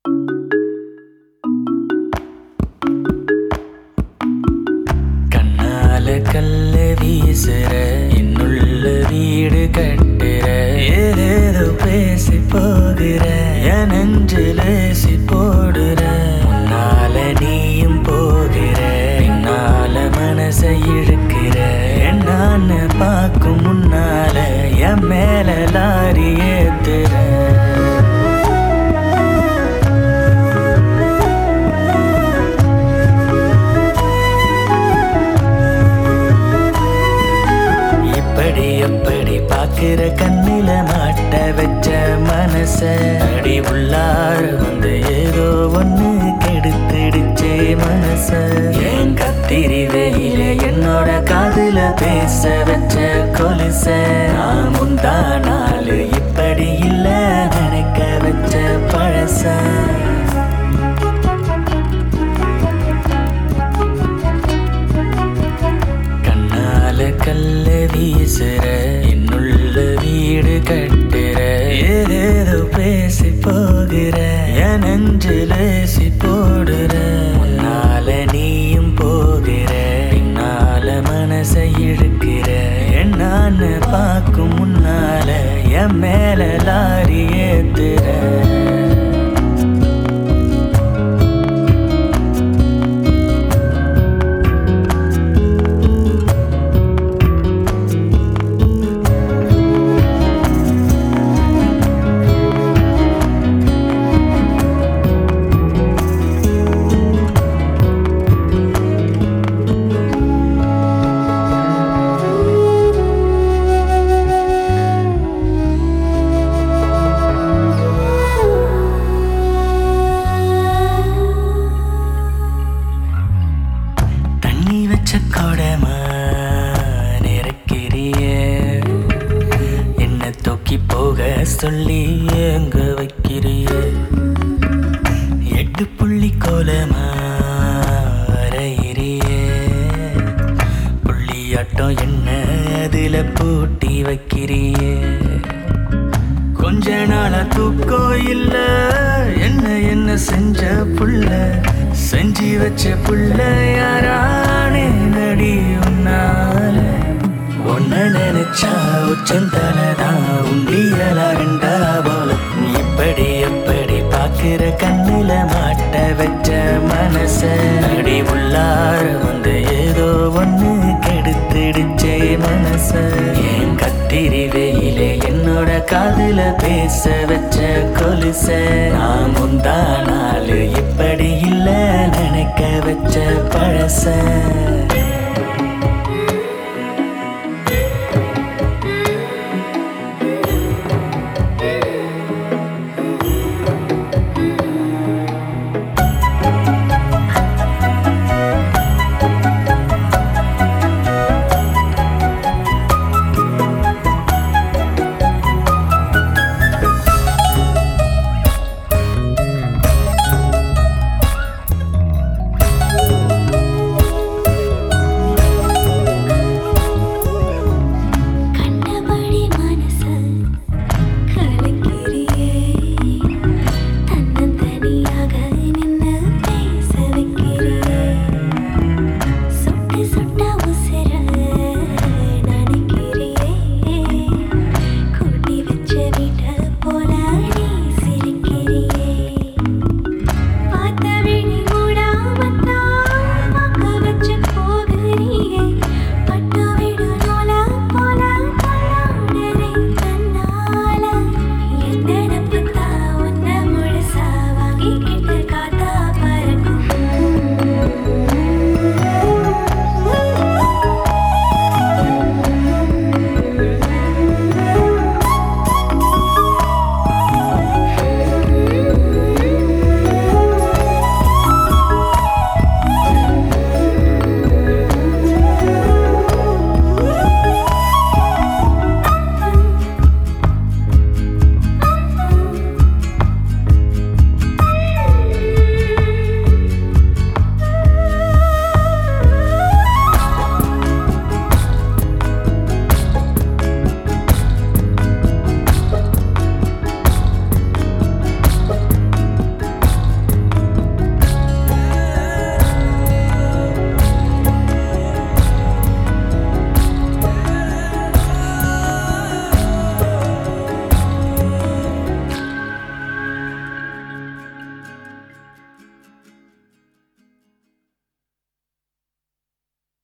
கண்ணால கல்ல வீசுற என்னுள்ள வீடு கட்டுற ஏதேதோ பேசி போகிற என் நெஞ்சில் ஏசி போடுற முன்னால நீயும் போகிற பின்னால மனசை இழுக்கிற என்னான்னு பார்க்கும் முன்னால என் மேல லாரி ஏத்துற இப்படி எப்படி பாக்குற கண்ணில மாட்ட வச்ச மனச அடி உள்ளார வந்து ஏதோ ஒண்ணு கெடுத்துடுச்சே மனச ஏன் கத்திரி வெயில என்னோட காதுல பேச வச்ச கொலுச நான் முந்தா நாள் இப்படி இல்ல நினைக்க வச்ச பழச கண்ணால கல்ல வீசுற என்னுள்ள வீடு கட்டுற ஏதேதோ பேசி போகிற என் நெஞ்சில் ஏசி போடுற முன்னால நீயும் போகிற பின்னால மனசை இழுக்கிற என்னான்னு பார்க்கும் முன்னால என் மேல லாரி ஏத்துற தண்ணி வச்ச கொடமா நிறக்கிறிய என்ன தூக்கி போக சொல்லி எங்க வைக்கிறிய எட்டு புள்ளி கோலமா வரையிறிய புள்ளியாட்டம் என்ன அதுல பூட்டி வைக்கிறிய கொஞ்ச நாளா தூக்கம் இல்ல என்ன என்ன செஞ்ச புள்ள செஞ்சு வச்ச புள்ள யாரானே நடி உன்னால ஒன்ன நினைச்சா உச்சந்தலதான் உண்டியலா ரெண்டா போல இப்படி எப்படி பாக்குற கண்ணுல மாட்ட வச்ச மனச அடி உள்ளார வந்து ஏதோ ஒண்ணு கெடுத்துடுச்சே மனச ஏன் கத்திரி வெயிலே என்னோட காதுல பேச வச்ச கொலுச நான் முந்தா நாள் இப்படி இல்ல நினைக்க வச்ச பழச